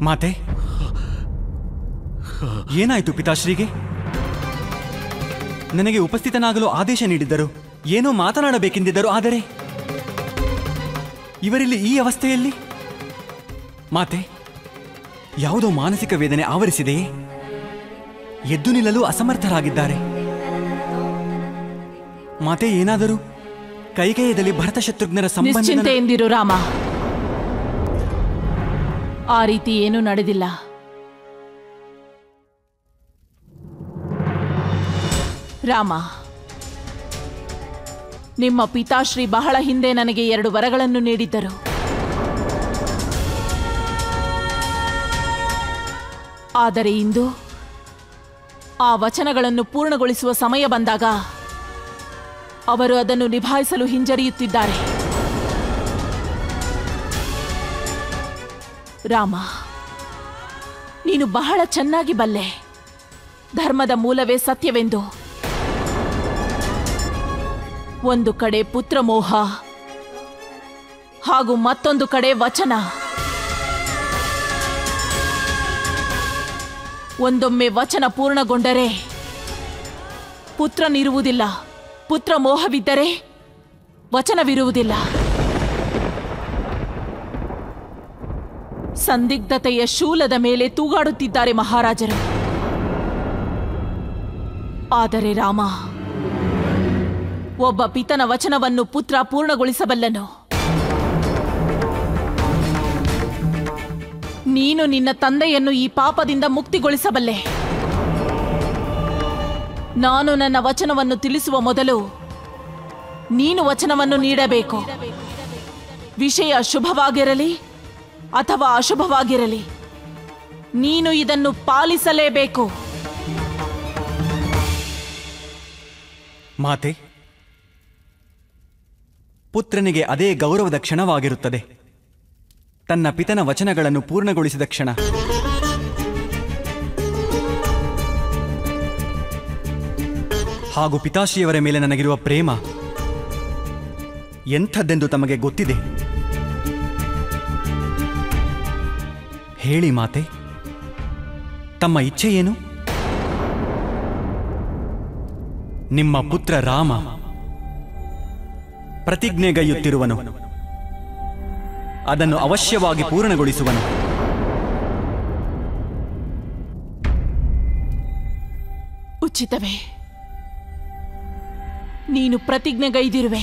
ಮಾತೆ ಏನಾಯ್ತು ಪಿತಾಶ್ರೀಗೆ ನನಗೆ ಉಪಸ್ಥಿತನಾಗಲು ಆದೇಶ ನೀಡಿದ್ದರು ಏನೋ ಮಾತನಾಡಬೇಕೆಂದಿದ್ದರು ಆದರೆ ಇವರಿಲ್ಲಿ ಈ ಅವಸ್ಥೆಯಲ್ಲಿ ಮಾತೆ ಯಾವುದೋ ಮಾನಸಿಕ ವೇದನೆ ಆವರಿಸಿದೆಯೇ ಎದ್ದು ನಿಲ್ಲಲು ಅಸಮರ್ಥರಾಗಿದ್ದಾರೆ ಮಾತೆ ಏನಾದರೂ ಕೈಕೇಯದಲ್ಲಿ ಭರತ ಶತ್ರುಘ್ನರ ಸಂಬಂಧ ನಿಶ್ಚಿಂತೆಯಿಂದಿರು ರಾಮ ಆ ರೀತಿ ಏನೂ ನಡೆದಿಲ್ಲ ರಾಮ ನಿಮ್ಮ ಪಿತಾಶ್ರೀ ಬಹಳ ಹಿಂದೆ ನನಗೆ ಎರಡು ವರಗಳನ್ನು ನೀಡಿದ್ದರು ಆದರೆ ಇಂದು ಆ ವಚನಗಳನ್ನು ಪೂರ್ಣಗೊಳಿಸುವ ಸಮಯ ಬಂದಾಗ ಅವರು ಅದನ್ನು ನಿಭಾಯಿಸಲು ಹಿಂಜರಿಯುತ್ತಿದ್ದಾರೆ ರಾಮ ನೀನು ಬಹಳ ಚೆನ್ನಾಗಿ ಬಲ್ಲೆ ಧರ್ಮದ ಮೂಲವೇ ಸತ್ಯವೆಂದು ಒಂದು ಕಡೆ ಪುತ್ರ ಮೋಹ ಹಾಗೂ ಮತ್ತೊಂದು ಕಡೆ ವಚನ ಒಂದೊಮ್ಮೆ ವಚನ ಪೂರ್ಣಗೊಂಡರೆ ಪುತ್ರನಿರುವುದಿಲ್ಲ ಪುತ್ರ ಮೋಹವಿದ್ದರೆ ವಚನವಿರುವುದಿಲ್ಲ ಸಂದಿಗ್ಧತೆಯ ಶೂಲದ ಮೇಲೆ ತೂಗಾಡುತ್ತಿದ್ದಾರೆ ಮಹಾರಾಜರು ಆದರೆ ರಾಮ ಒಬ್ಬ ಪಿತನ ವಚನವನ್ನು ಪುತ್ರ ಪೂರ್ಣಗೊಳಿಸಬಲ್ಲನು ನೀನು ನಿನ್ನ ತಂದೆಯನ್ನು ಈ ಪಾಪದಿಂದ ಮುಕ್ತಿಗೊಳಿಸಬಲ್ಲೆ ನಾನು ನನ್ನ ವಚನವನ್ನು ತಿಳಿಸುವ ಮೊದಲು ನೀನು ವಚನವನ್ನು ನೀಡಬೇಕು ವಿಷಯ ಶುಭವಾಗಿರಲಿ ಅಥವಾ ಅಶುಭವಾಗಿರಲಿ ನೀನು ಇದನ್ನು ಪಾಲಿಸಲೇಬೇಕು ಮಾತೆ ಪುತ್ರನಿಗೆ ಅದೇ ಗೌರವದ ಕ್ಷಣವಾಗಿರುತ್ತದೆ ತನ್ನ ಪಿತನ ವಚನಗಳನ್ನು ಪೂರ್ಣಗೊಳಿಸಿದ ಕ್ಷಣ ಹಾಗೂ ಪಿತಾಶ್ರೀಯವರ ಮೇಲೆ ನನಗಿರುವ ಪ್ರೇಮ ಎಂಥದ್ದೆಂದು ತಮಗೆ ಗೊತ್ತಿದೆ ಹೇಳಿ ಮಾತೆ ತಮ್ಮ ಇಚ್ಛೆ ಏನು ನಿಮ್ಮ ಪುತ್ರ ರಾಮ ಪ್ರತಿಜ್ಞೆಗೈಯುತ್ತಿರುವನು ಅದನ್ನು ಅವಶ್ಯವಾಗಿ ಪೂರ್ಣಗೊಳಿಸುವನು ಉಚಿತವೇ ನೀನು ಪ್ರತಿಜ್ಞೆಗೈದಿರುವೆ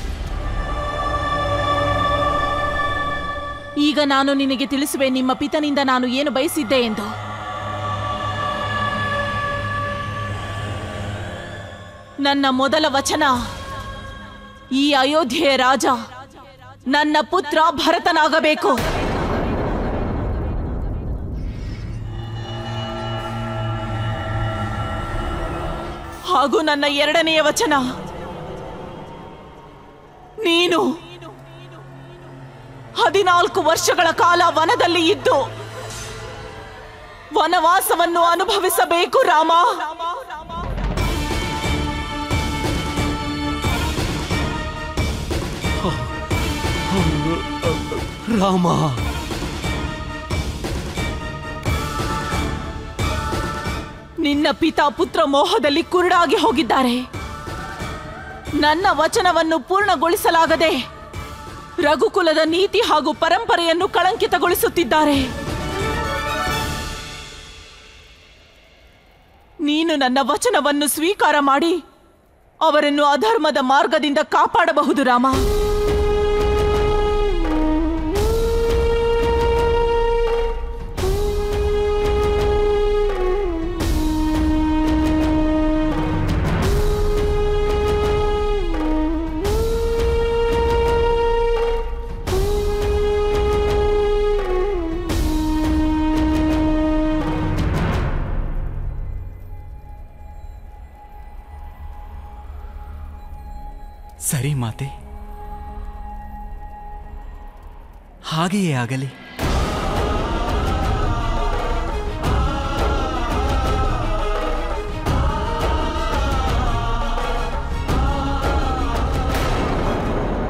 ಈಗ ನಾನು ನಿನಗೆ ತಿಳಿಸುವೆ ನಿಮ್ಮ ಪಿತನಿಂದ ನಾನು ಏನು ಬಯಸಿದ್ದೆ ಎಂದು ನನ್ನ ಮೊದಲ ವಚನ ಈ ಅಯೋಧ್ಯೆಯ ರಾಜ ನನ್ನ ಪುತ್ರ ಭರತನಾಗಬೇಕು ಹಾಗೂ ನನ್ನ ಎರಡನೆಯ ವಚನ ನೀನು ಹದಿನಾಲ್ಕು ವರ್ಷಗಳ ಕಾಲ ವನದಲ್ಲಿ ಇದ್ದು ವನವಾಸವನ್ನು ಅನುಭವಿಸಬೇಕು ರಾಮ ರಾಮ ನಿನ್ನ ಪಿತಾ ಪುತ್ರ ಮೋಹದಲ್ಲಿ ಕುರುಡಾಗಿ ಹೋಗಿದ್ದಾರೆ ನನ್ನ ವಚನವನ್ನು ಪೂರ್ಣಗೊಳಿಸಲಾಗದೆ ರಘುಕುಲದ ನೀತಿ ಹಾಗೂ ಪರಂಪರೆಯನ್ನು ಕಳಂಕಿತಗೊಳಿಸುತ್ತಿದ್ದಾರೆ ನೀನು ನನ್ನ ವಚನವನ್ನು ಸ್ವೀಕಾರ ಮಾಡಿ ಅವರನ್ನು ಅಧರ್ಮದ ಮಾರ್ಗದಿಂದ ಕಾಪಾಡಬಹುದು ರಾಮ ಸರಿ ಮಾತೆ ಹಾಗೆಯೇ ಆಗಲಿ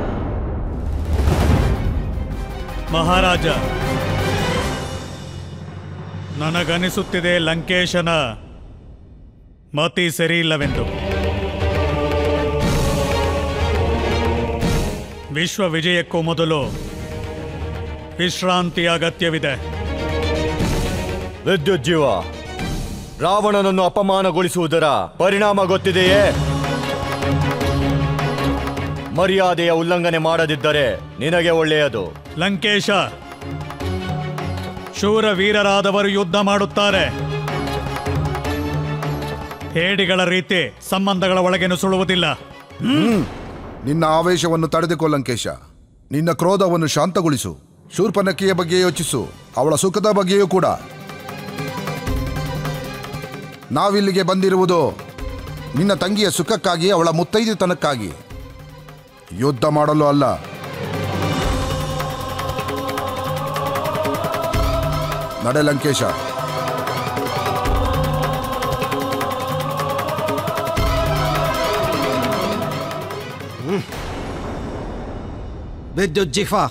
ಮಹಾರಾಜ ನನಗನಿಸುತ್ತಿದೆ ಲಂಕೇಶನ ಮತಿ ಸರಿಯಿಲ್ಲವೆಂದು ವಿಶ್ವ ವಿಜಯಕ್ಕೂ ಮೊದಲು ವಿಶ್ರಾಂತಿಯ ಅಗತ್ಯವಿದೆ ವಿದ್ಯುತ್ ಜೀವ ರಾವಣನನ್ನು ಅಪಮಾನಗೊಳಿಸುವುದರ ಪರಿಣಾಮ ಗೊತ್ತಿದೆಯೇ ಮರ್ಯಾದೆಯ ಉಲ್ಲಂಘನೆ ಮಾಡದಿದ್ದರೆ ನಿನಗೆ ಒಳ್ಳೆಯದು ಲಂಕೇಶ ಶೂರ ವೀರರಾದವರು ಯುದ್ಧ ಮಾಡುತ್ತಾರೆ ಹೇಡಿಗಳ ರೀತಿ ಸಂಬಂಧಗಳ ಒಳಗೆ ನುಸುಳುವುದಿಲ್ಲ ನಿನ್ನ ಆವೇಶವನ್ನು ತಡೆದುಕೋ ಲಂಕೇಶ ನಿನ್ನ ಕ್ರೋಧವನ್ನು ಶಾಂತಗೊಳಿಸು ಶೂರ್ಪನಕ್ಕಿಯ ಬಗ್ಗೆ ಯೋಚಿಸು ಅವಳ ಸುಖದ ಬಗ್ಗೆಯೂ ಕೂಡ ನಾವಿಲ್ಲಿಗೆ ಬಂದಿರುವುದು ನಿನ್ನ ತಂಗಿಯ ಸುಖಕ್ಕಾಗಿ ಅವಳ ಮುತ್ತೈದೆತನಕ್ಕಾಗಿ ಯುದ್ಧ ಮಾಡಲು ಅಲ್ಲ ನಡೆ ಲಂಕೇಶ ವಿದ್ಯುತ್ ಜಿಫಾ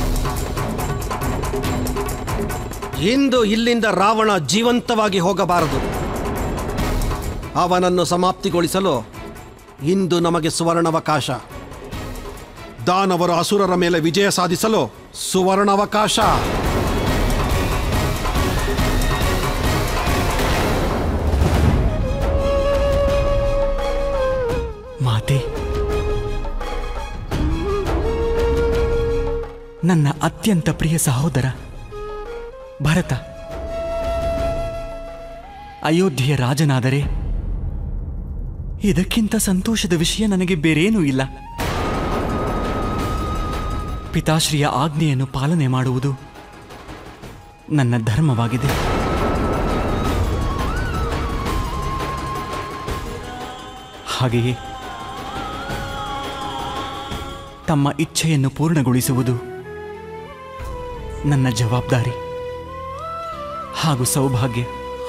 ಇಂದು ಇಲ್ಲಿಂದ ರಾವಣ ಜೀವಂತವಾಗಿ ಹೋಗಬಾರದು ಅವನನ್ನು ಸಮಾಪ್ತಿಗೊಳಿಸಲು ಇಂದು ನಮಗೆ ಸುವರ್ಣಾವಕಾಶ ದಾನವರು ಅಸುರರ ಮೇಲೆ ವಿಜಯ ಸಾಧಿಸಲು ಸುವರ್ಣಾವಕಾಶ ಮಾತೆ ನನ್ನ ಅತ್ಯಂತ ಪ್ರಿಯ ಸಹೋದರ ಭರತ ಅಯೋಧ್ಯೆಯ ರಾಜನಾದರೆ ಇದಕ್ಕಿಂತ ಸಂತೋಷದ ವಿಷಯ ನನಗೆ ಬೇರೇನೂ ಇಲ್ಲ ಪಿತಾಶ್ರೀಯ ಆಜ್ಞೆಯನ್ನು ಪಾಲನೆ ಮಾಡುವುದು ನನ್ನ ಧರ್ಮವಾಗಿದೆ ಹಾಗೆಯೇ ತಮ್ಮ ಇಚ್ಛೆಯನ್ನು ಪೂರ್ಣಗೊಳಿಸುವುದು ನನ್ನ ಜವಾಬ್ದಾರಿ ಹಾಗೂ ಸೌಭಾಗ್ಯ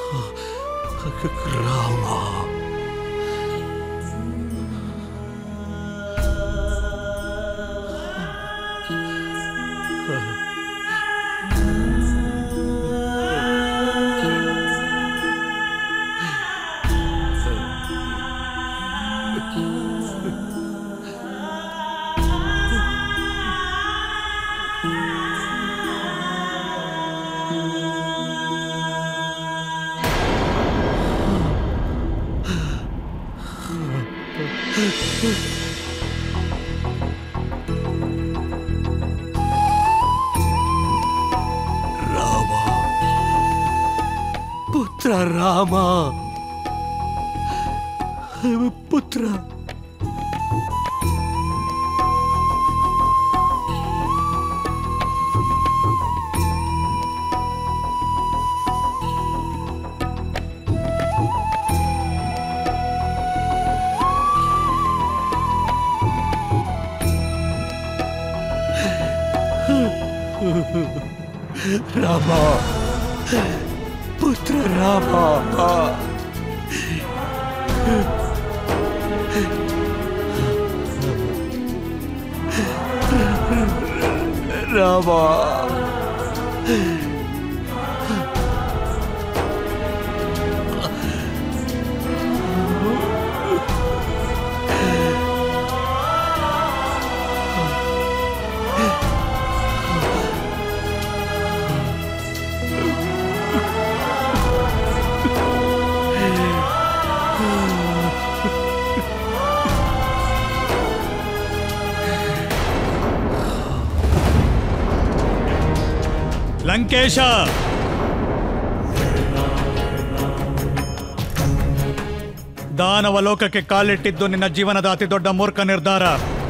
ಪುತ್ರ ರಾಮ ಪುತ್ರ ರಾಮ ಪುತ್ರ ರಾಮ ರಾಮ ಲಂಕೇಶ ದಾನವ ಲೋಕಕ್ಕೆ ಕಾಲಿಟ್ಟಿದ್ದು ನಿನ್ನ ಜೀವನದ ಅತಿ ದೊಡ್ಡ ಮೂರ್ಖ ನಿರ್ಧಾರ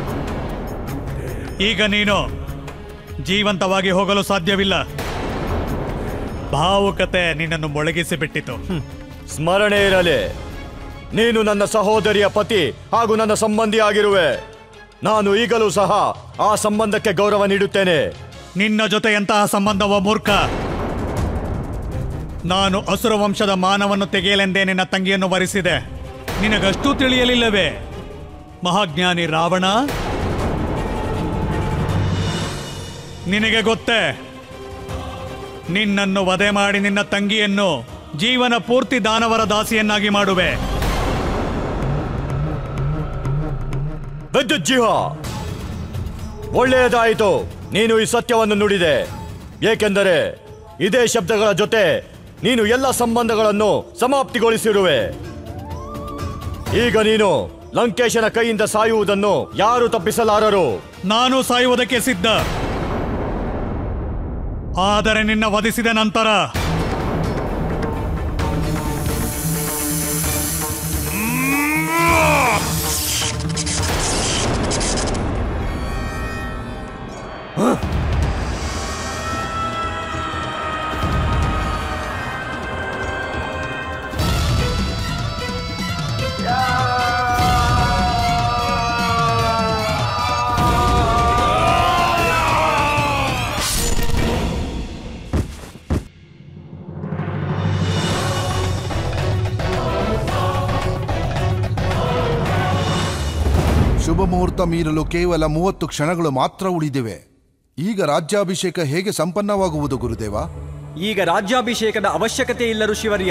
ಈಗ ನೀನು ಜೀವಂತವಾಗಿ ಹೋಗಲು ಸಾಧ್ಯವಿಲ್ಲ ಭಾವುಕತೆ ನಿನ್ನನ್ನು ಮೊಳಗಿಸಿ ಬಿಟ್ಟಿತು ಸ್ಮರಣೆ ಇರಲಿ ನೀನು ನನ್ನ ಸಹೋದರಿಯ ಪತಿ ಹಾಗೂ ನನ್ನ ಸಂಬಂಧಿ ಆಗಿರುವೆ ನಾನು ಈಗಲೂ ಸಹ ಆ ಸಂಬಂಧಕ್ಕೆ ಗೌರವ ನೀಡುತ್ತೇನೆ ನಿನ್ನ ಜೊತೆ ಎಂತಹ ಸಂಬಂಧವ ಮೂರ್ಖ ನಾನು ಅಸುರ ವಂಶದ ಮಾನವನ್ನು ತೆಗೆಯಲೆಂದೇ ನಿನ್ನ ತಂಗಿಯನ್ನು ವರಿಸಿದೆ ನಿನಗಷ್ಟೂ ತಿಳಿಯಲಿಲ್ಲವೇ ಮಹಾಜ್ಞಾನಿ ರಾವಣ ನಿನಗೆ ಗೊತ್ತೇ ನಿನ್ನನ್ನು ವಧೆ ಮಾಡಿ ನಿನ್ನ ತಂಗಿಯನ್ನು ಜೀವನ ಪೂರ್ತಿ ದಾನವರ ದಾಸಿಯನ್ನಾಗಿ ಮಾಡುವೆ ವಿದ್ಯುತ್ ಜೀವ ಒಳ್ಳೆಯದಾಯಿತು ನೀನು ಈ ಸತ್ಯವನ್ನು ನುಡಿದೆ ಏಕೆಂದರೆ ಇದೇ ಶಬ್ದಗಳ ಜೊತೆ ನೀನು ಎಲ್ಲ ಸಂಬಂಧಗಳನ್ನು ಸಮಾಪ್ತಿಗೊಳಿಸಿರುವೆ ಈಗ ನೀನು ಲಂಕೇಶನ ಕೈಯಿಂದ ಸಾಯುವುದನ್ನು ಯಾರು ತಪ್ಪಿಸಲಾರರು ನಾನು ಸಾಯುವುದಕ್ಕೆ ಸಿದ್ಧ ಆದರೆ ನಿನ್ನ ವಧಿಸಿದ ನಂತರ ಶುಭ ಮುಹೂರ್ತ ಮೀರಲು ಕೇವಲ ಮೂವತ್ತು ಕ್ಷಣಗಳು ಮಾತ್ರ ಉಳಿದಿವೆ ಈಗ ರಾಜ್ಯಾಭಿಷೇಕ ಹೇಗೆ ಸಂಪನ್ನವಾಗುವುದು ಗುರುದೇವ ಈಗ ರಾಜ್ಯಾಭಿಷೇಕದ ಅವಶ್ಯಕತೆ ಇಲ್ಲ ಋಷಿವರ್ಯ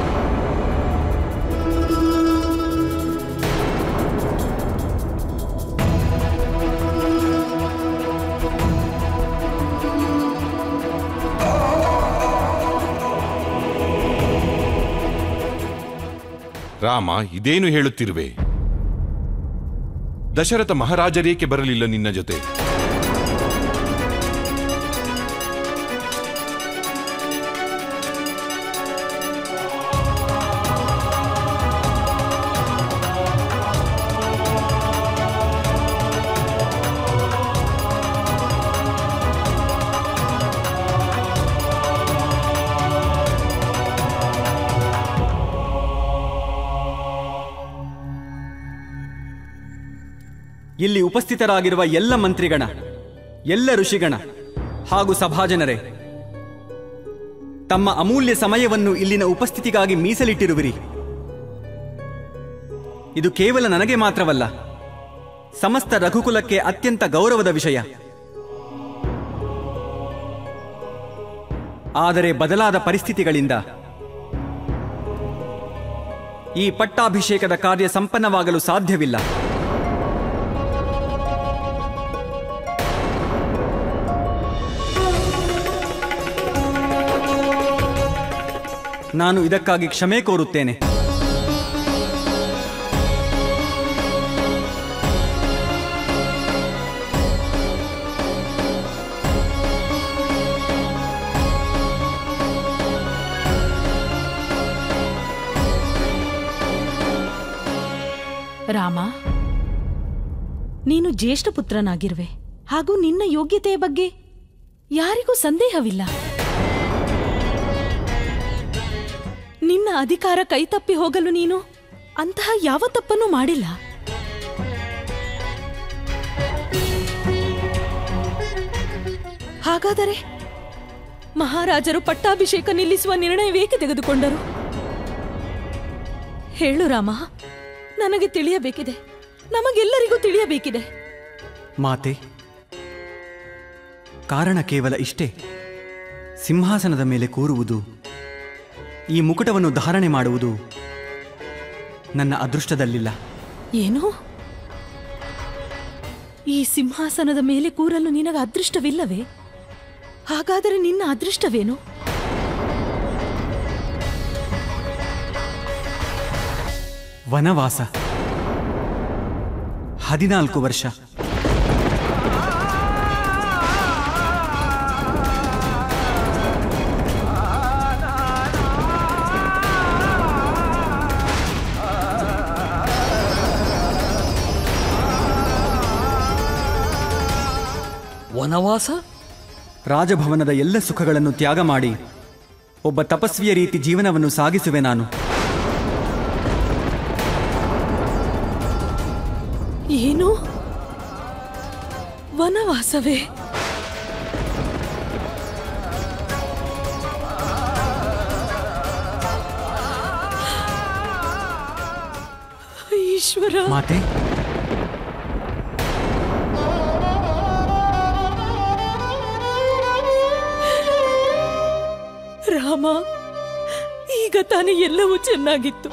ರಾಮ ಇದೇನು ಹೇಳುತ್ತಿರುವೆ ದಶರಥ ಮಹಾರಾಜರೇಕೆ ಬರಲಿಲ್ಲ ನಿನ್ನ ಜೊತೆ ಇಲ್ಲಿ ಉಪಸ್ಥಿತರಾಗಿರುವ ಎಲ್ಲ ಮಂತ್ರಿಗಣ ಎಲ್ಲ ಋಷಿಗಣ ಹಾಗೂ ಸಭಾಜನರೇ ತಮ್ಮ ಅಮೂಲ್ಯ ಸಮಯವನ್ನು ಇಲ್ಲಿನ ಉಪಸ್ಥಿತಿಗಾಗಿ ಮೀಸಲಿಟ್ಟಿರುವಿರಿ ಇದು ಕೇವಲ ನನಗೆ ಮಾತ್ರವಲ್ಲ ಸಮಸ್ತ ರಘುಕುಲಕ್ಕೆ ಅತ್ಯಂತ ಗೌರವದ ವಿಷಯ ಆದರೆ ಬದಲಾದ ಪರಿಸ್ಥಿತಿಗಳಿಂದ ಈ ಪಟ್ಟಾಭಿಷೇಕದ ಕಾರ್ಯ ಸಂಪನ್ನವಾಗಲು ಸಾಧ್ಯವಿಲ್ಲ ನಾನು ಇದಕ್ಕಾಗಿ ಕ್ಷಮೆ ಕೋರುತ್ತೇನೆ ರಾಮ ನೀನು ಜ್ಯೇಷ್ಠ ಪುತ್ರನಾಗಿರುವೆ ಹಾಗೂ ನಿನ್ನ ಯೋಗ್ಯತೆಯ ಬಗ್ಗೆ ಯಾರಿಗೂ ಸಂದೇಹವಿಲ್ಲ ನಿನ್ನ ಅಧಿಕಾರ ಕೈತಪ್ಪಿ ಹೋಗಲು ನೀನು ಅಂತಹ ಯಾವ ತಪ್ಪನ್ನು ಮಾಡಿಲ್ಲ ಹಾಗಾದರೆ ಮಹಾರಾಜರು ಪಟ್ಟಾಭಿಷೇಕ ನಿಲ್ಲಿಸುವ ನಿರ್ಣಯವೇಕೆ ತೆಗೆದುಕೊಂಡರು ಹೇಳು ರಾಮ ನನಗೆ ತಿಳಿಯಬೇಕಿದೆ ನಮಗೆಲ್ಲರಿಗೂ ತಿಳಿಯಬೇಕಿದೆ ಮಾತೆ ಕಾರಣ ಕೇವಲ ಇಷ್ಟೇ ಸಿಂಹಾಸನದ ಮೇಲೆ ಕೂರುವುದು ಈ ಮುಕುಟವನ್ನು ಧಾರಣೆ ಮಾಡುವುದು ನನ್ನ ಅದೃಷ್ಟದಲ್ಲಿಲ್ಲ ಏನು ಈ ಸಿಂಹಾಸನದ ಮೇಲೆ ಕೂರಲು ನಿನಗೆ ಅದೃಷ್ಟವಿಲ್ಲವೇ ಹಾಗಾದರೆ ನಿನ್ನ ಅದೃಷ್ಟವೇನು ವನವಾಸ ಹದಿನಾಲ್ಕು ವರ್ಷ ವನವಾಸ ರಾಜಭವನದ ಎಲ್ಲ ಸುಖಗಳನ್ನು ತ್ಯಾಗ ಮಾಡಿ ಒಬ್ಬ ತಪಸ್ವಿಯ ರೀತಿ ಜೀವನವನ್ನು ಸಾಗಿಸುವೆ ನಾನು ಏನು ವನವಾಸವೇ ಈಶ್ವರ ಮಾತೆ ರಾಮ ಈಗ ತಾನೇ ಎಲ್ಲವೂ ಚೆನ್ನಾಗಿತ್ತು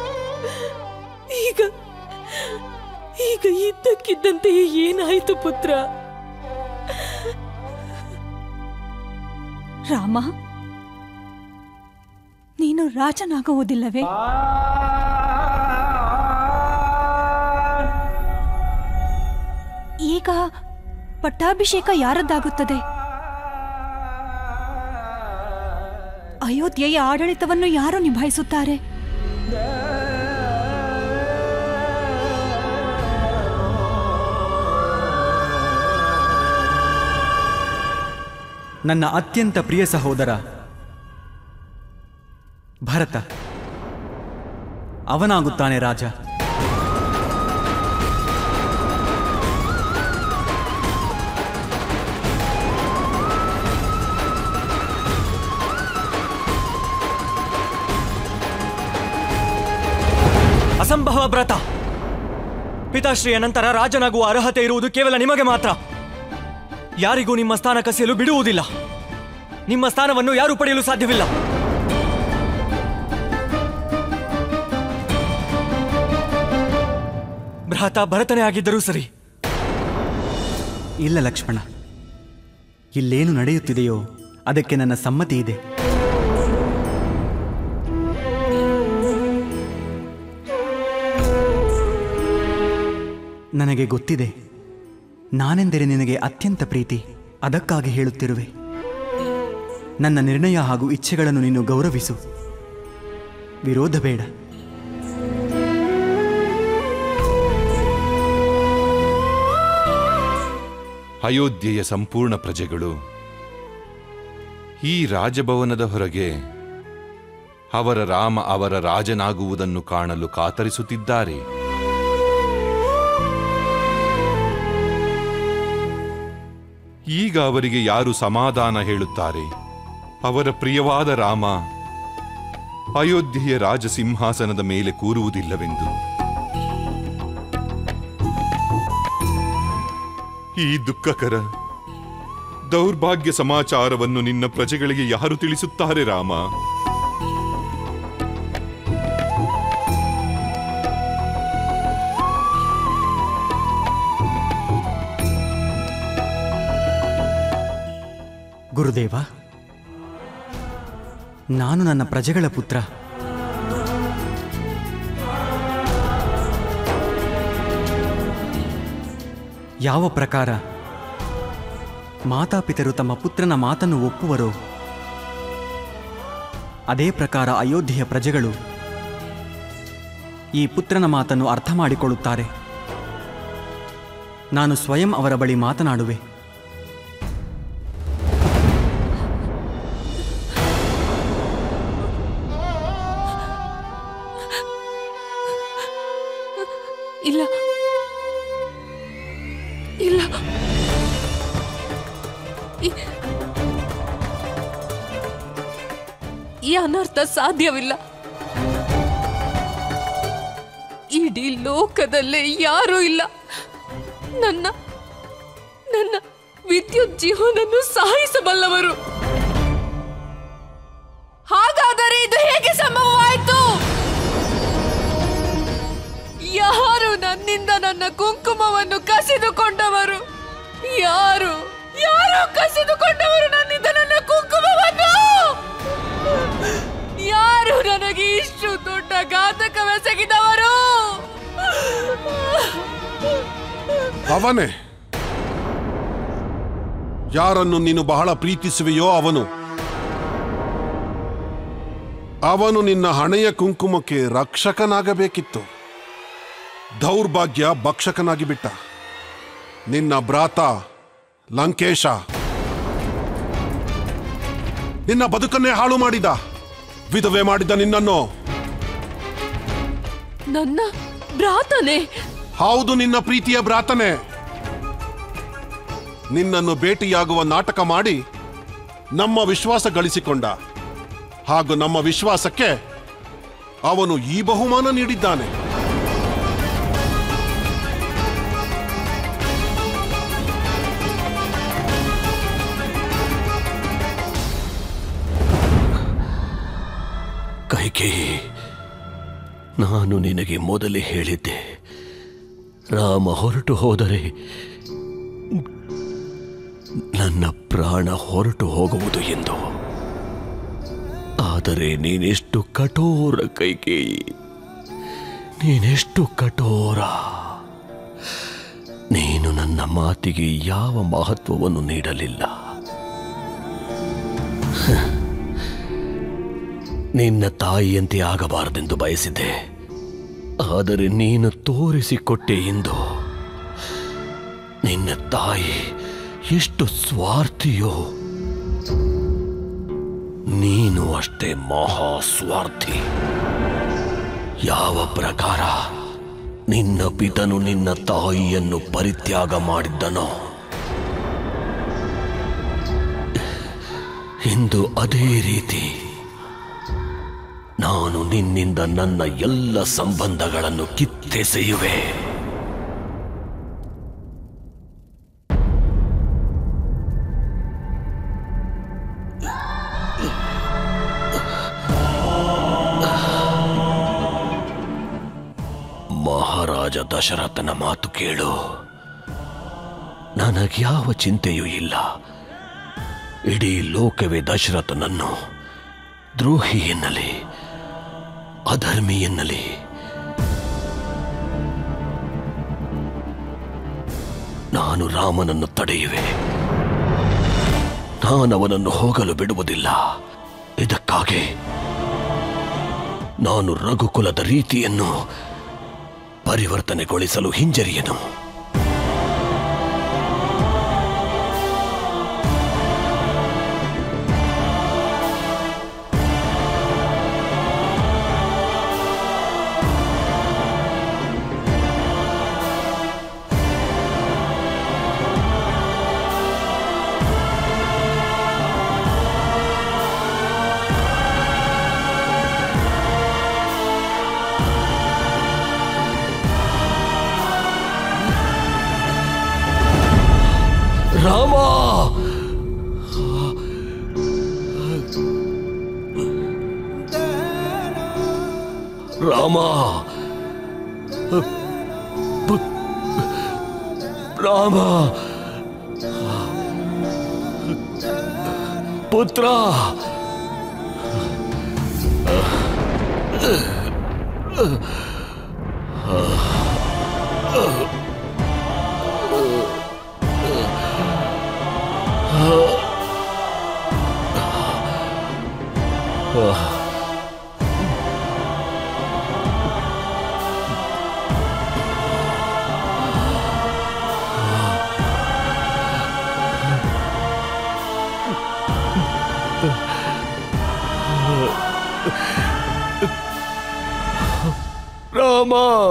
ಈಗ ಈಗ ಇದ್ದಕ್ಕಿದ್ದಂತೆಯೇ ಏನಾಯಿತು ಪುತ್ರ ರಾಮ ನೀನು ರಾಜನಾಗುವುದಿಲ್ಲವೇ ಈಗ ಪಟ್ಟಾಭಿಷೇಕ ಯಾರದ್ದಾಗುತ್ತದೆ ಅಯೋಧ್ಯೆಯ ಆಡಳಿತವನ್ನು ಯಾರು ನಿಭಾಯಿಸುತ್ತಾರೆ ನನ್ನ ಅತ್ಯಂತ ಪ್ರಿಯ ಸಹೋದರ ಭರತ ಅವನಾಗುತ್ತಾನೆ ರಾಜ ಅಸಂಭವ ವ್ರತ ಪಿತಾಶ್ರೀಯ ನಂತರ ರಾಜನಾಗುವ ಅರ್ಹತೆ ಇರುವುದು ಕೇವಲ ನಿಮಗೆ ಮಾತ್ರ ಯಾರಿಗೂ ನಿಮ್ಮ ಸ್ಥಾನ ಕಸಿಯಲು ಬಿಡುವುದಿಲ್ಲ ನಿಮ್ಮ ಸ್ಥಾನವನ್ನು ಯಾರೂ ಪಡೆಯಲು ಸಾಧ್ಯವಿಲ್ಲ ಭ್ರಾತ ಭರತನೇ ಆಗಿದ್ದರೂ ಸರಿ ಇಲ್ಲ ಲಕ್ಷ್ಮಣ ಇಲ್ಲೇನು ನಡೆಯುತ್ತಿದೆಯೋ ಅದಕ್ಕೆ ನನ್ನ ಸಮ್ಮತಿ ಇದೆ ನನಗೆ ಗೊತ್ತಿದೆ ನಾನೆಂದರೆ ನಿನಗೆ ಅತ್ಯಂತ ಪ್ರೀತಿ ಅದಕ್ಕಾಗಿ ಹೇಳುತ್ತಿರುವೆ ನನ್ನ ನಿರ್ಣಯ ಹಾಗೂ ಇಚ್ಛೆಗಳನ್ನು ನೀನು ಗೌರವಿಸು ವಿರೋಧ ಬೇಡ ಅಯೋಧ್ಯೆಯ ಸಂಪೂರ್ಣ ಪ್ರಜೆಗಳು ಈ ರಾಜಭವನದ ಹೊರಗೆ ಅವರ ರಾಮ ಅವರ ರಾಜನಾಗುವುದನ್ನು ಕಾಣಲು ಕಾತರಿಸುತ್ತಿದ್ದಾರೆ ಈಗ ಅವರಿಗೆ ಯಾರು ಸಮಾಧಾನ ಹೇಳುತ್ತಾರೆ ಅವರ ಪ್ರಿಯವಾದ ರಾಮ ಅಯೋಧ್ಯೆಯ ರಾಜ ಸಿಂಹಾಸನದ ಮೇಲೆ ಕೂರುವುದಿಲ್ಲವೆಂದು ಈ ದುಃಖಕರ ದೌರ್ಭಾಗ್ಯ ಸಮಾಚಾರವನ್ನು ನಿನ್ನ ಪ್ರಜೆಗಳಿಗೆ ಯಾರು ತಿಳಿಸುತ್ತಾರೆ ರಾಮ ಗುರುದೇವ ನಾನು ನನ್ನ ಪ್ರಜೆಗಳ ಪುತ್ರ ಯಾವ ಪ್ರಕಾರ ಮಾತಾಪಿತರು ತಮ್ಮ ಪುತ್ರನ ಮಾತನ್ನು ಒಪ್ಪುವರೋ ಅದೇ ಪ್ರಕಾರ ಅಯೋಧ್ಯೆಯ ಪ್ರಜೆಗಳು ಈ ಪುತ್ರನ ಮಾತನ್ನು ಅರ್ಥ ಮಾಡಿಕೊಳ್ಳುತ್ತಾರೆ ನಾನು ಸ್ವಯಂ ಅವರ ಬಳಿ ಮಾತನಾಡುವೆ ಇಲ್ಲ ಇಲ್ಲ ಈ- ಈ ಅನರ್ಥ ಸಾಧ್ಯವಿಲ್ಲ ಇಡೀ ಲೋಕದಲ್ಲೇ ಯಾರೂ ಇಲ್ಲ ನನ್ನ ನನ್ನ ವಿದ್ಯುತ್ ಜೀವನನ್ನು ಸಾಯಿಸಬಲ್ಲವರು ಹಾಗಾದರೆ ಇದು ಹೇಗೆ ಸಂಭವವಾಯಿತು ಯಾರು ನನ್ನಿಂದ ನನ್ನ ಕುಂಕುಮವನ್ನು ಕಸಿದುಕೊಂಡವರು ಯಾರು ಯಾರು ಕಸಿದುಕೊಂಡವರು ನನ್ನಿಂದ ನನ್ನ ಕುಂಕುಮವನ್ನು ಯಾರು ನನಗೆ ಇಷ್ಟು ದೊಡ್ಡ ಘಾತಕವೆಸಗಿದವರು ಅವನೇ ಯಾರನ್ನು ನೀನು ಬಹಳ ಪ್ರೀತಿಸುವೆಯೋ ಅವನು ಅವನು ನಿನ್ನ ಹಣೆಯ ಕುಂಕುಮಕ್ಕೆ ರಕ್ಷಕನಾಗಬೇಕಿತ್ತು ದೌರ್ಭಾಗ್ಯ ಭಕ್ಷಕನಾಗಿ ಬಿಟ್ಟ ನಿನ್ನ ಭ್ರಾತ ಲಂಕೇಶ ನಿನ್ನ ಬದುಕನ್ನೇ ಹಾಳು ಮಾಡಿದ ವಿಧವೆ ಮಾಡಿದ ನಿನ್ನನ್ನು ನನ್ನ ಭ್ರಾತನೇ ಹೌದು ನಿನ್ನ ಪ್ರೀತಿಯ ಭ್ರಾತನೇ ನಿನ್ನನ್ನು ಭೇಟಿಯಾಗುವ ನಾಟಕ ಮಾಡಿ ನಮ್ಮ ವಿಶ್ವಾಸ ಗಳಿಸಿಕೊಂಡ ಹಾಗೂ ನಮ್ಮ ವಿಶ್ವಾಸಕ್ಕೆ ಅವನು ಈ ಬಹುಮಾನ ನೀಡಿದ್ದಾನೆ ಕೈಕೇಯಿ ನಾನು ನಿನಗೆ ಮೊದಲೇ ಹೇಳಿದ್ದೆ ರಾಮ ಹೊರಟು ಹೋದರೆ ನನ್ನ ಪ್ರಾಣ ಹೊರಟು ಹೋಗುವುದು ಎಂದು ಆದರೆ ನೀನೆಷ್ಟು ಕಠೋರ ಕೈಕೇಯಿ ನೀನೆಷ್ಟು ಕಠೋರ ನೀನು ನನ್ನ ಮಾತಿಗೆ ಯಾವ ಮಹತ್ವವನ್ನು ನೀಡಲಿಲ್ಲ ನಿನ್ನ ತಾಯಿಯಂತೆ ಆಗಬಾರದೆಂದು ಬಯಸಿದ್ದೆ ಆದರೆ ನೀನು ತೋರಿಸಿಕೊಟ್ಟೆ ಎಂದು ನಿನ್ನ ತಾಯಿ ಎಷ್ಟು ಸ್ವಾರ್ಥಿಯೋ ನೀನು ಅಷ್ಟೇ ಮಹಾ ಸ್ವಾರ್ಥಿ ಯಾವ ಪ್ರಕಾರ ನಿನ್ನ ಪಿತನು ನಿನ್ನ ತಾಯಿಯನ್ನು ಪರಿತ್ಯಾಗ ಮಾಡಿದ್ದನೋ ಇಂದು ಅದೇ ರೀತಿ ನಾನು ನಿನ್ನಿಂದ ನನ್ನ ಎಲ್ಲ ಸಂಬಂಧಗಳನ್ನು ಕಿತ್ತೆಸೆಯುವೆ ಮಹಾರಾಜ ದಶರಥನ ಮಾತು ಕೇಳು ನನಗ್ಯಾವ ಚಿಂತೆಯೂ ಇಲ್ಲ ಇಡೀ ಲೋಕವೇ ದಶರಥನನ್ನು ದ್ರೋಹಿ ಎನ್ನಲಿ ಅಧರ್ಮಿ ಎನ್ನಲಿ ನಾನು ರಾಮನನ್ನು ತಡೆಯುವೆ ನಾನವನನ್ನು ಹೋಗಲು ಬಿಡುವುದಿಲ್ಲ ಇದಕ್ಕಾಗಿ ನಾನು ರಘುಕುಲದ ರೀತಿಯನ್ನು ಪರಿವರ್ತನೆಗೊಳಿಸಲು ಹಿಂಜರಿಯನು ರಾಮ ರಾಮ ಪು- ರಾಮ ಪುತ್ರ ರಾಮ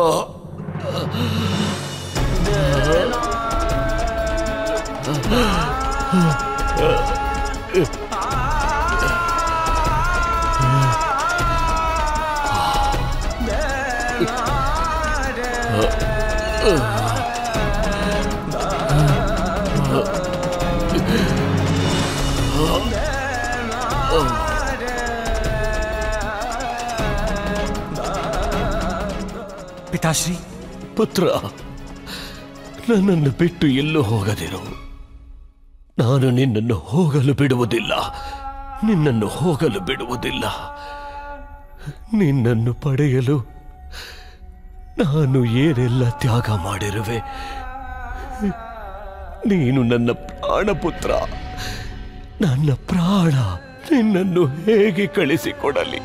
ಪಿತಾಶ್ರೀ ಪುತ್ರ ನನ್ನನ್ನು ಬಿಟ್ಟು ಎಲ್ಲೂ ಹೋಗದಿರು ನಾನು ನಿನ್ನನ್ನು ಹೋಗಲು ಬಿಡುವುದಿಲ್ಲ ನಿನ್ನನ್ನು ಹೋಗಲು ಬಿಡುವುದಿಲ್ಲ ನಿನ್ನನ್ನು ಪಡೆಯಲು ನಾನು ಏನೆಲ್ಲ ತ್ಯಾಗ ಮಾಡಿರುವೆ ನೀನು ನನ್ನ ಪ್ರಾಣ ಪುತ್ರ ನನ್ನ ಪ್ರಾಣ ನಿನ್ನನ್ನು ಹೇಗೆ ಕಳಿಸಿಕೊಡಲಿ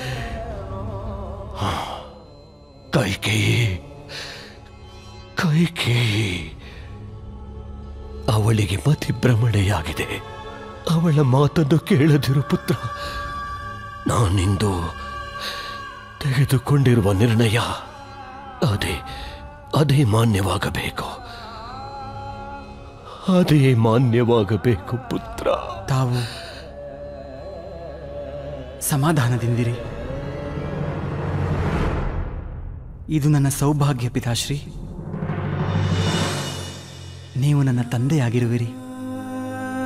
ಕೈಕೇಯಿ ಕೈಕೇಯಿ ಅವಳಿಗೆ ಮತಿಭ್ರಮಣೆಯಾಗಿದೆ ಅವಳ ಮಾತನ್ನು ಕೇಳದಿರು ಪುತ್ರ ನಾನಿಂದು ತೆಗೆದುಕೊಂಡಿರುವ ನಿರ್ಣಯ ಅದೇ ಅದೇ ಮಾನ್ಯವಾಗಬೇಕು ಅದೇ ಮಾನ್ಯವಾಗಬೇಕು ಪುತ್ರ ತಾವು ಸಮಾಧಾನದಿಂದಿರಿ ಇದು ನನ್ನ ಸೌಭಾಗ್ಯ ಪಿತಾಶ್ರೀ ನೀವು ನನ್ನ ತಂದೆಯಾಗಿರುವಿರಿ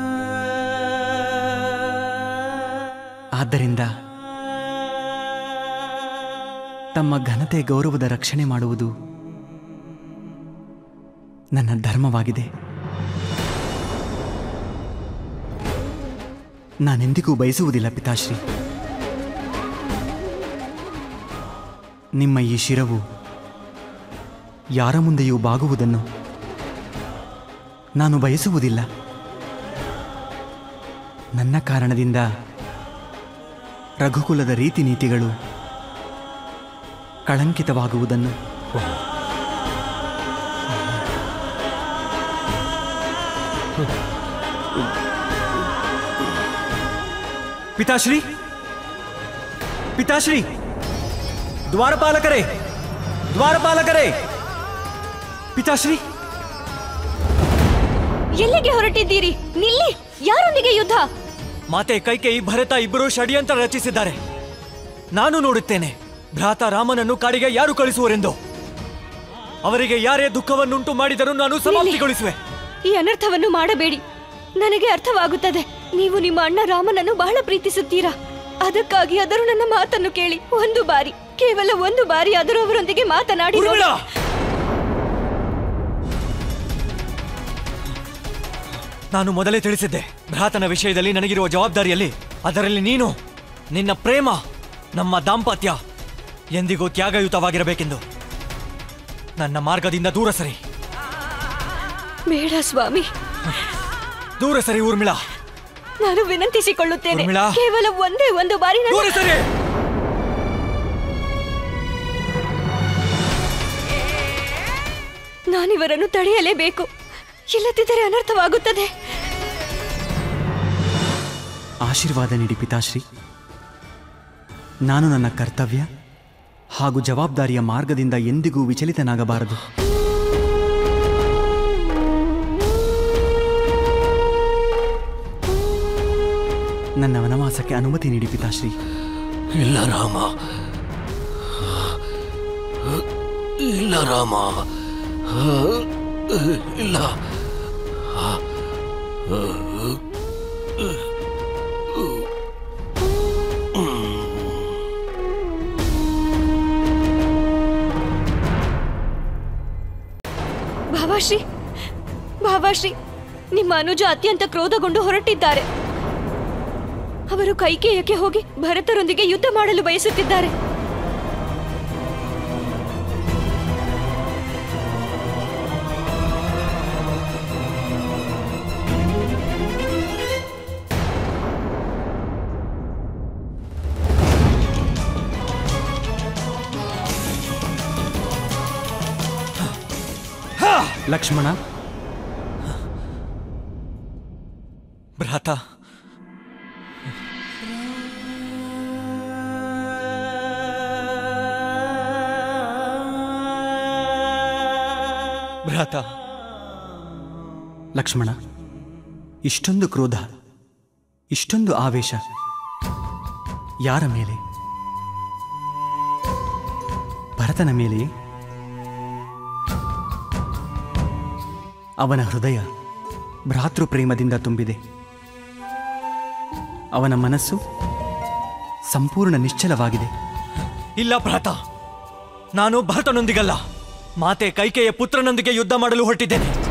ಆದ್ದರಿಂದ ತಮ್ಮ ಘನತೆ ಗೌರವದ ರಕ್ಷಣೆ ಮಾಡುವುದು ನನ್ನ ಧರ್ಮವಾಗಿದೆ ನಾನೆಂದಿಗೂ ಬಯಸುವುದಿಲ್ಲ ಪಿತಾಶ್ರೀ ನಿಮ್ಮ ಈ ಶಿರವು ಯಾರ ಮುಂದೆಯೂ ಬಾಗುವುದನ್ನು ನಾನು ಬಯಸುವುದಿಲ್ಲ ನನ್ನ ಕಾರಣದಿಂದ ರಘುಕುಲದ ರೀತಿ ನೀತಿಗಳು ಕಳಂಕಿತವಾಗುವುದನ್ನು ಪಿತಾಶ್ರೀ ಪಿತಾಶ್ರೀ ದ್ವಾರಪಾಲಕರೇ ದ್ವಾರಪಾಲಕರೇ ಪಿತಾಶ್ರೀ ಎಲ್ಲಿಗೆ ಹೊರಟಿದ್ದೀರಿ ನಿಲ್ಲಿ ಯಾರೊಂದಿಗೆ ಯುದ್ಧ ಮಾತೆ ಕೈಕೇಯಿ ಭರತ ಇಬ್ಬರು ಷಡ್ಯಂತ್ರ ರಚಿಸಿದ್ದಾರೆ ನಾನು ನೋಡುತ್ತೇನೆ ಭ್ರಾತ ರಾಮನನ್ನು ಕಾಡಿಗೆ ಯಾರು ಕಳಿಸುವರೆಂದು ಅವರಿಗೆ ಯಾರೇ ದುಃಖವನ್ನುಂಟು ಮಾಡಿದರೂ ನಾನು ಸಮಾಪ್ತಿಗೊಳಿಸುವೆ ಈ ಅನರ್ಥವನ್ನು ಮಾಡಬೇಡಿ ನನಗೆ ಅರ್ಥವಾಗುತ್ತದೆ ನೀವು ನಿಮ್ಮ ಅಣ್ಣ ರಾಮನನ್ನು ಬಹಳ ಪ್ರೀತಿಸುತ್ತೀರಾ ಅದಕ್ಕಾಗಿ ಆದರೂ ನನ್ನ ಮಾತನ್ನು ಕೇಳಿ ಒಂದು ಬಾರಿ ಕೇವಲ ಒಂದು ಬಾರಿ ಆದರೂ ಅವರೊಂದಿಗೆ ಮಾತನಾಡಿ ನೋಡಿ. ಊರ್ಮಿಳಾ! ನಾನು ಮೊದಲೇ ತಿಳಿಸಿದ್ದೆ ಭ್ರಾತನ ವಿಷಯದಲ್ಲಿ ನನಗಿರುವ ಜವಾಬ್ದಾರಿಯಲ್ಲಿ ಅದರಲ್ಲಿ ನೀನು ನಿನ್ನ ಪ್ರೇಮ ನಮ್ಮ ದಾಂಪತ್ಯ ಎಂದಿಗೂ ತ್ಯಾಗಯುತವಾಗಿರಬೇಕೆಂದು ನನ್ನ ಮಾರ್ಗದಿಂದ ದೂರ ಸರಿ ಬೇಡ ಸ್ವಾಮಿ ದೂರ ಸರಿ ಊರ್ಮಿಳಾ ನಾನು ವಿನಂತಿಸಿಕೊಳ್ಳುತ್ತೇನೆ ಊರ್ಮಿಳಾ! ಕೇವಲ ಒಂದೇ ಒಂದು ಬಾರಿ ನನ್ನ- ದೂರ ಸರಿ ನಾನಿವರನ್ನು ತಡೆಯಲೇಬೇಕು ಇಲ್ಲದಿದ್ದರೆ ಅನರ್ಥವಾಗುತ್ತದೆ ಆಶೀರ್ವಾದ ನೀಡಿ ಪಿತಾಶ್ರೀ ನಾನು ನನ್ನ ಕರ್ತವ್ಯ ಹಾಗೂ ಜವಾಬ್ದಾರಿಯ ಮಾರ್ಗದಿಂದ ಎಂದಿಗೂ ವಿಚಲಿತನಾಗಬಾರದು ನನ್ನ ವನವಾಸಕ್ಕೆ ಅನುಮತಿ ನೀಡಿ ಪಿತಾಶ್ರೀ ಇಲ್ಲ ರಾಮ ಇಲ್ಲ ರಾಮ ಇಲ್ಲ ಭಾವಾಶ್ರೀ ಭಾವಾಶ್ರೀ ನಿಮ್ಮ ಅನುಜ ಅತ್ಯಂತ ಕ್ರೋಧಗೊಂಡು ಹೊರಟಿದ್ದಾರೆ ಅವರು ಕೈಕೇಯಕ್ಕೆ ಹೋಗಿ ಭರತರೊಂದಿಗೆ ಯುದ್ಧ ಮಾಡಲು ಬಯಸುತ್ತಿದ್ದಾರೆ ಲಕ್ಷ್ಮಣ ಭ್ರಾತ ಭ್ರಾತ ಲಕ್ಷ್ಮಣ ಇಷ್ಟೊಂದು ಕ್ರೋಧ ಇಷ್ಟೊಂದು ಆವೇಶ ಯಾರ ಮೇಲೆ ಭರತನ ಮೇಲೆಯೇ ಅವನ ಹೃದಯ ಭ್ರಾತೃ ಪ್ರೇಮದಿಂದ ತುಂಬಿದೆ ಅವನ ಮನಸ್ಸು ಸಂಪೂರ್ಣ ನಿಶ್ಚಲವಾಗಿದೆ ಇಲ್ಲ ಭ್ರಾತ ನಾನು ಭರತನೊಂದಿಗಲ್ಲ ಮಾತೆ ಕೈಕೆಯ ಪುತ್ರನೊಂದಿಗೆ ಯುದ್ಧ ಮಾಡಲು ಹೊರಟಿದ್ದೇನೆ